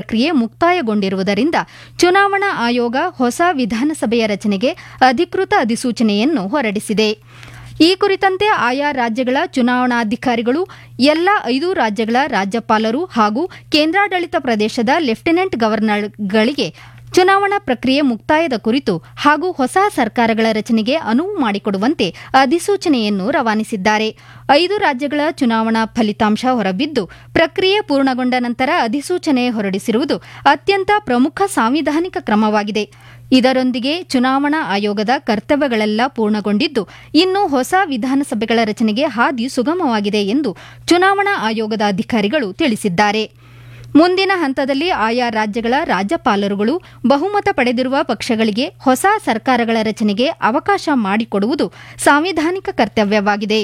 ಪ್ರಕ್ರಿಯೆ ಮುಕ್ತಾಯಗೊಂಡಿರುವುದರಿಂದ ಚುನಾವಣಾ ಆಯೋಗ ಹೊಸ ವಿಧಾನಸಭೆಯ ರಚನೆಗೆ ಅಧಿಕೃತ ಅಧಿಸೂಚನೆಯನ್ನು ಹೊರಡಿಸಿದೆ ಈ ಕುರಿತಂತೆ ಆಯಾ ರಾಜ್ಯಗಳ ಚುನಾವಣಾಧಿಕಾರಿಗಳು ಎಲ್ಲ ಐದು ರಾಜ್ಯಗಳ ರಾಜ್ಯಪಾಲರು ಹಾಗೂ ಕೇಂದ್ರಾಡಳಿತ ಪ್ರದೇಶದ ಲೆಫ್ಟಿನೆಂಟ್ ಗವರ್ನರ್ಗಳಿಗೆ ಚುನಾವಣಾ ಪ್ರಕ್ರಿಯೆ ಮುಕ್ತಾಯದ ಕುರಿತು ಹಾಗೂ ಹೊಸ ಸರ್ಕಾರಗಳ ರಚನೆಗೆ ಅನುವು ಮಾಡಿಕೊಡುವಂತೆ ಅಧಿಸೂಚನೆಯನ್ನು ರವಾನಿಸಿದ್ದಾರೆ ಐದು ರಾಜ್ಯಗಳ ಚುನಾವಣಾ ಫಲಿತಾಂಶ ಹೊರಬಿದ್ದು ಪ್ರಕ್ರಿಯೆ ಪೂರ್ಣಗೊಂಡ ನಂತರ ಅಧಿಸೂಚನೆ ಹೊರಡಿಸಿರುವುದು ಅತ್ಯಂತ ಪ್ರಮುಖ ಸಾಂವಿಧಾನಿಕ ಕ್ರಮವಾಗಿದೆ ಇದರೊಂದಿಗೆ ಚುನಾವಣಾ ಆಯೋಗದ ಕರ್ತವ್ಯಗಳೆಲ್ಲ ಪೂರ್ಣಗೊಂಡಿದ್ದು ಇನ್ನು ಹೊಸ ವಿಧಾನಸಭೆಗಳ ರಚನೆಗೆ ಹಾದಿ ಸುಗಮವಾಗಿದೆ ಎಂದು ಚುನಾವಣಾ ಆಯೋಗದ ಅಧಿಕಾರಿಗಳು ತಿಳಿಸಿದ್ದಾರೆ ಮುಂದಿನ ಹಂತದಲ್ಲಿ ಆಯಾ ರಾಜ್ಯಗಳ ರಾಜ್ಯಪಾಲರುಗಳು ಬಹುಮತ ಪಡೆದಿರುವ ಪಕ್ಷಗಳಿಗೆ ಹೊಸ ಸರ್ಕಾರಗಳ ರಚನೆಗೆ ಅವಕಾಶ ಮಾಡಿಕೊಡುವುದು ಸಾಂವಿಧಾನಿಕ ಕರ್ತವ್ಯವಾಗಿದೆ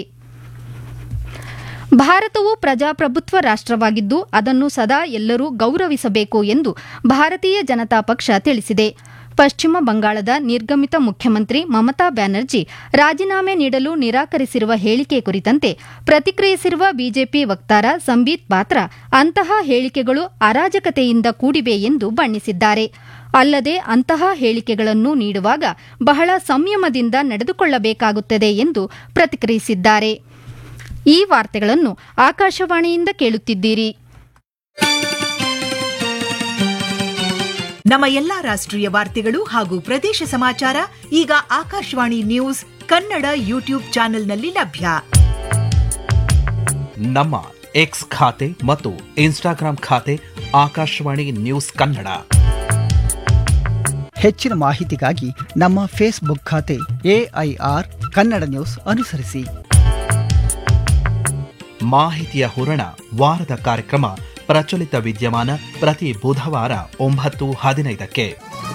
ಭಾರತವು ಪ್ರಜಾಪ್ರಭುತ್ವ ರಾಷ್ಟವಾಗಿದ್ದು ಅದನ್ನು ಸದಾ ಎಲ್ಲರೂ ಗೌರವಿಸಬೇಕು ಎಂದು ಭಾರತೀಯ ಜನತಾ ಪಕ್ಷ ತಿಳಿಸಿದೆ ಪಶ್ಚಿಮ ಬಂಗಾಳದ ನಿರ್ಗಮಿತ ಮುಖ್ಯಮಂತ್ರಿ ಮಮತಾ ಬ್ಯಾನರ್ಜಿ ರಾಜೀನಾಮೆ ನೀಡಲು ನಿರಾಕರಿಸಿರುವ ಹೇಳಿಕೆ ಕುರಿತಂತೆ ಪ್ರತಿಕ್ರಿಯಿಸಿರುವ ಬಿಜೆಪಿ ವಕ್ತಾರ ಸಂಬೀತ್ ಪಾತ್ರ ಅಂತಹ ಹೇಳಿಕೆಗಳು ಅರಾಜಕತೆಯಿಂದ ಕೂಡಿವೆ ಎಂದು ಬಣ್ಣಿಸಿದ್ದಾರೆ ಅಲ್ಲದೆ ಅಂತಹ ಹೇಳಿಕೆಗಳನ್ನು ನೀಡುವಾಗ ಬಹಳ ಸಂಯಮದಿಂದ ನಡೆದುಕೊಳ್ಳಬೇಕಾಗುತ್ತದೆ ಎಂದು ಪ್ರತಿಕ್ರಿಯಿಸಿದ್ದಾರೆ ಈ ವಾರ್ತೆಗಳನ್ನು ಆಕಾಶವಾಣಿಯಿಂದ ಕೇಳುತ್ತಿದ್ದೀರಿ ನಮ್ಮ ಎಲ್ಲಾ ರಾಷ್ಟ್ರೀಯ ವಾರ್ತೆಗಳು ಹಾಗೂ ಪ್ರದೇಶ ಸಮಾಚಾರ ಈಗ ಆಕಾಶವಾಣಿ ನ್ಯೂಸ್ ಕನ್ನಡ ಯೂಟ್ಯೂಬ್ ಚಾನೆಲ್ನಲ್ಲಿ ಲಭ್ಯ ನಮ್ಮ ಎಕ್ಸ್ ಖಾತೆ ಮತ್ತು ಇನ್ಸ್ಟಾಗ್ರಾಂ ಖಾತೆ ಆಕಾಶವಾಣಿ ನ್ಯೂಸ್ ಕನ್ನಡ ಹೆಚ್ಚಿನ ಮಾಹಿತಿಗಾಗಿ ನಮ್ಮ ಫೇಸ್ಬುಕ್ ಖಾತೆ ಎಐಆರ್ ಕನ್ನಡ ನ್ಯೂಸ್ ಅನುಸರಿಸಿ ಮಾಹಿತಿಯ ಹೂರಣ ವಾರದ ಕಾರ್ಯಕ್ರಮ ಪ್ರಚಲಿತ ವಿದ್ಯಮಾನ ಪ್ರತಿ ಬುಧವಾರ ಒಂಬತ್ತು ಹದಿನೈದಕ್ಕೆ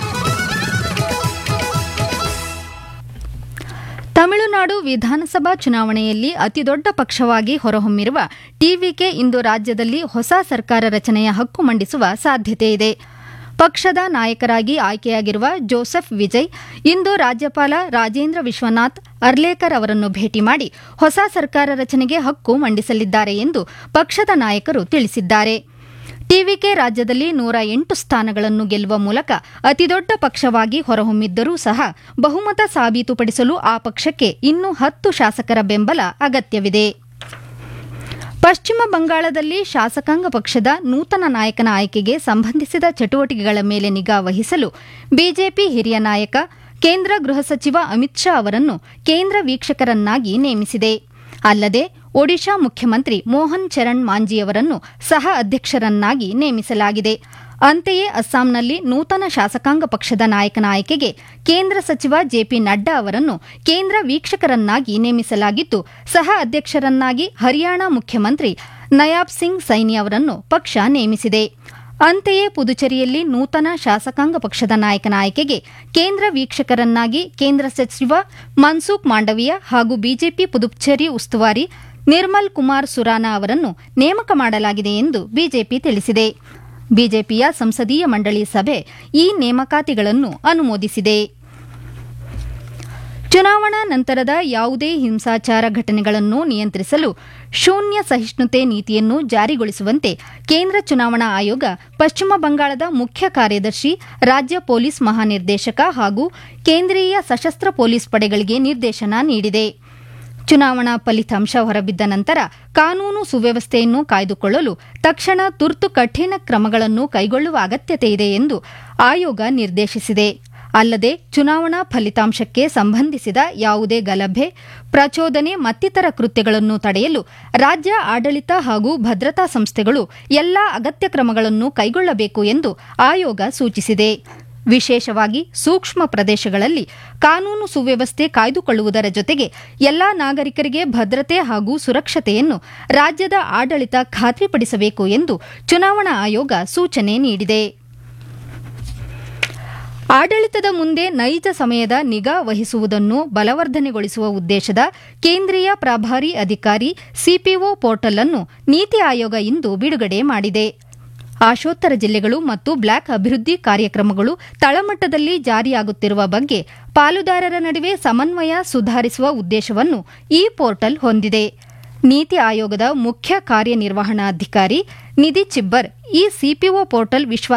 ತಮಿಳುನಾಡು ವಿಧಾನಸಭಾ ಚುನಾವಣೆಯಲ್ಲಿ ಅತಿದೊಡ್ಡ ಪಕ್ಷವಾಗಿ ಹೊರಹೊಮ್ಮಿರುವ ಟಿವಿಕೆ ಇಂದು ರಾಜ್ಯದಲ್ಲಿ ಹೊಸ ಸರ್ಕಾರ ರಚನೆಯ ಹಕ್ಕು ಮಂಡಿಸುವ ಸಾಧ್ಯತೆಯಿದೆ ಪಕ್ಷದ ನಾಯಕರಾಗಿ ಆಯ್ಕೆಯಾಗಿರುವ ಜೋಸೆಫ್ ವಿಜಯ್ ಇಂದು ರಾಜ್ಯಪಾಲ ರಾಜೇಂದ್ರ ವಿಶ್ವನಾಥ್ ಅರ್ಲೇಕರ್ ಅವರನ್ನು ಭೇಟಿ ಮಾಡಿ ಹೊಸ ಸರ್ಕಾರ ರಚನೆಗೆ ಹಕ್ಕು ಮಂಡಿಸಲಿದ್ದಾರೆ ಎಂದು ಪಕ್ಷದ ನಾಯಕರು ತಿಳಿಸಿದ್ದಾರೆ ಟಿವಿಕೆ ರಾಜ್ಯದಲ್ಲಿ ನೂರ ಎಂಟು ಸ್ಥಾನಗಳನ್ನು ಗೆಲ್ಲುವ ಮೂಲಕ ಅತಿದೊಡ್ಡ ಪಕ್ಷವಾಗಿ ಹೊರಹೊಮ್ಮಿದ್ದರೂ ಸಹ ಬಹುಮತ ಸಾಬೀತುಪಡಿಸಲು ಆ ಪಕ್ಷಕ್ಕೆ ಇನ್ನೂ ಹತ್ತು ಶಾಸಕರ ಬೆಂಬಲ ಅಗತ್ಯವಿದೆ ಪಶ್ಚಿಮ ಬಂಗಾಳದಲ್ಲಿ ಶಾಸಕಾಂಗ ಪಕ್ಷದ ನೂತನ ನಾಯಕನ ಆಯ್ಕೆಗೆ ಸಂಬಂಧಿಸಿದ ಚಟುವಟಿಕೆಗಳ ಮೇಲೆ ನಿಗಾ ವಹಿಸಲು ಬಿಜೆಪಿ ಹಿರಿಯ ನಾಯಕ ಕೇಂದ್ರ ಗೃಹ ಸಚಿವ ಅಮಿತ್ ಶಾ ಅವರನ್ನು ಕೇಂದ್ರ ವೀಕ್ಷಕರನ್ನಾಗಿ ನೇಮಿಸಿದೆ ಅಲ್ಲದೆ ಒಡಿಶಾ ಮುಖ್ಯಮಂತ್ರಿ ಮೋಹನ್ ಚರಣ್ ಮಾಂಜಿಯವರನ್ನು ಸಹ ಅಧ್ಯಕ್ಷರನ್ನಾಗಿ ನೇಮಿಸಲಾಗಿದೆ ಅಂತೆಯೇ ಅಸ್ಸಾಂನಲ್ಲಿ ನೂತನ ಶಾಸಕಾಂಗ ಪಕ್ಷದ ನಾಯಕನ ಆಯ್ಕೆಗೆ ಕೇಂದ್ರ ಸಚಿವ ಜೆಪಿ ನಡ್ಡಾ ಅವರನ್ನು ಕೇಂದ್ರ ವೀಕ್ಷಕರನ್ನಾಗಿ ನೇಮಿಸಲಾಗಿದ್ದು ಸಹ ಅಧ್ಯಕ್ಷರನ್ನಾಗಿ ಹರಿಯಾಣ ಮುಖ್ಯಮಂತ್ರಿ ನಯಾಬ್ ಸಿಂಗ್ ಸೈನಿ ಅವರನ್ನು ಪಕ್ಷ ನೇಮಿಸಿದೆ ಅಂತೆಯೇ ಪುದುಚೇರಿಯಲ್ಲಿ ನೂತನ ಶಾಸಕಾಂಗ ಪಕ್ಷದ ನಾಯಕನ ಆಯ್ಕೆಗೆ ಕೇಂದ್ರ ವೀಕ್ಷಕರನ್ನಾಗಿ ಕೇಂದ್ರ ಸಚಿವ ಮನ್ಸುಖ್ ಮಾಂಡವೀಯ ಹಾಗೂ ಬಿಜೆಪಿ ಪುದುಚೇರಿ ಉಸ್ತುವಾರಿ ನಿರ್ಮಲ್ ಕುಮಾರ್ ಸುರಾನಾ ಅವರನ್ನು ನೇಮಕ ಮಾಡಲಾಗಿದೆ ಎಂದು ಬಿಜೆಪಿ ತಿಳಿಸಿದೆ ಬಿಜೆಪಿಯ ಸಂಸದೀಯ ಮಂಡಳಿ ಸಭೆ ಈ ನೇಮಕಾತಿಗಳನ್ನು ಅನುಮೋದಿಸಿದೆ ಚುನಾವಣಾ ನಂತರದ ಯಾವುದೇ ಹಿಂಸಾಚಾರ ಘಟನೆಗಳನ್ನು ನಿಯಂತ್ರಿಸಲು ಶೂನ್ಯ ಸಹಿಷ್ಣುತೆ ನೀತಿಯನ್ನು ಜಾರಿಗೊಳಿಸುವಂತೆ ಕೇಂದ್ರ ಚುನಾವಣಾ ಆಯೋಗ ಪಶ್ಚಿಮ ಬಂಗಾಳದ ಮುಖ್ಯ ಕಾರ್ಯದರ್ಶಿ ರಾಜ್ಯ ಪೊಲೀಸ್ ಮಹಾನಿರ್ದೇಶಕ ಹಾಗೂ ಕೇಂದ್ರೀಯ ಸಶಸ್ತ್ರ ಪೊಲೀಸ್ ಪಡೆಗಳಿಗೆ ನಿರ್ದೇಶನ ನೀಡಿದೆ ಚುನಾವಣಾ ಫಲಿತಾಂಶ ಹೊರಬಿದ್ದ ನಂತರ ಕಾನೂನು ಸುವ್ಯವಸ್ಥೆಯನ್ನು ಕಾಯ್ದುಕೊಳ್ಳಲು ತಕ್ಷಣ ತುರ್ತು ಕಠಿಣ ಕ್ರಮಗಳನ್ನು ಕೈಗೊಳ್ಳುವ ಅಗತ್ಯತೆ ಇದೆ ಎಂದು ಆಯೋಗ ನಿರ್ದೇಶಿಸಿದೆ ಅಲ್ಲದೆ ಚುನಾವಣಾ ಫಲಿತಾಂಶಕ್ಕೆ ಸಂಬಂಧಿಸಿದ ಯಾವುದೇ ಗಲಭೆ ಪ್ರಚೋದನೆ ಮತ್ತಿತರ ಕೃತ್ಯಗಳನ್ನು ತಡೆಯಲು ರಾಜ್ಯ ಆಡಳಿತ ಹಾಗೂ ಭದ್ರತಾ ಸಂಸ್ಥೆಗಳು ಎಲ್ಲಾ ಅಗತ್ಯ ಕ್ರಮಗಳನ್ನು ಕೈಗೊಳ್ಳಬೇಕು ಎಂದು ಆಯೋಗ ಸೂಚಿಸಿದೆ ವಿಶೇಷವಾಗಿ ಸೂಕ್ಷ್ಮ ಪ್ರದೇಶಗಳಲ್ಲಿ ಕಾನೂನು ಸುವ್ಯವಸ್ಥೆ ಕಾಯ್ದುಕೊಳ್ಳುವುದರ ಜೊತೆಗೆ ಎಲ್ಲಾ ನಾಗರಿಕರಿಗೆ ಭದ್ರತೆ ಹಾಗೂ ಸುರಕ್ಷತೆಯನ್ನು ರಾಜ್ಯದ ಆಡಳಿತ ಖಾತ್ರಿಪಡಿಸಬೇಕು ಎಂದು ಚುನಾವಣಾ ಆಯೋಗ ಸೂಚನೆ ನೀಡಿದೆ ಆಡಳಿತದ ಮುಂದೆ ನೈಜ ಸಮಯದ ನಿಗಾ ವಹಿಸುವುದನ್ನು ಬಲವರ್ಧನೆಗೊಳಿಸುವ ಉದ್ದೇಶದ ಕೇಂದ್ರೀಯ ಪ್ರಭಾರಿ ಅಧಿಕಾರಿ ಸಿಪಿಒ ಪೋರ್ಟಲ್ ಅನ್ನು ನೀತಿ ಆಯೋಗ ಇಂದು ಬಿಡುಗಡೆ ಮಾಡಿದೆ ಆಶೋತ್ತರ ಜಿಲ್ಲೆಗಳು ಮತ್ತು ಬ್ಲಾಕ್ ಅಭಿವೃದ್ಧಿ ಕಾರ್ಯಕ್ರಮಗಳು ತಳಮಟ್ಟದಲ್ಲಿ ಜಾರಿಯಾಗುತ್ತಿರುವ ಬಗ್ಗೆ ಪಾಲುದಾರರ ನಡುವೆ ಸಮನ್ವಯ ಸುಧಾರಿಸುವ ಉದ್ದೇಶವನ್ನು ಈ ಪೋರ್ಟಲ್ ಹೊಂದಿದೆ ನೀತಿ ಆಯೋಗದ ಮುಖ್ಯ ಕಾರ್ಯನಿರ್ವಹಣಾಧಿಕಾರಿ ನಿಧಿ ಚಿಬ್ಬರ್ ಈ ಸಿಪಿಒ ಪೋರ್ಟಲ್ ವಿಶ್ವ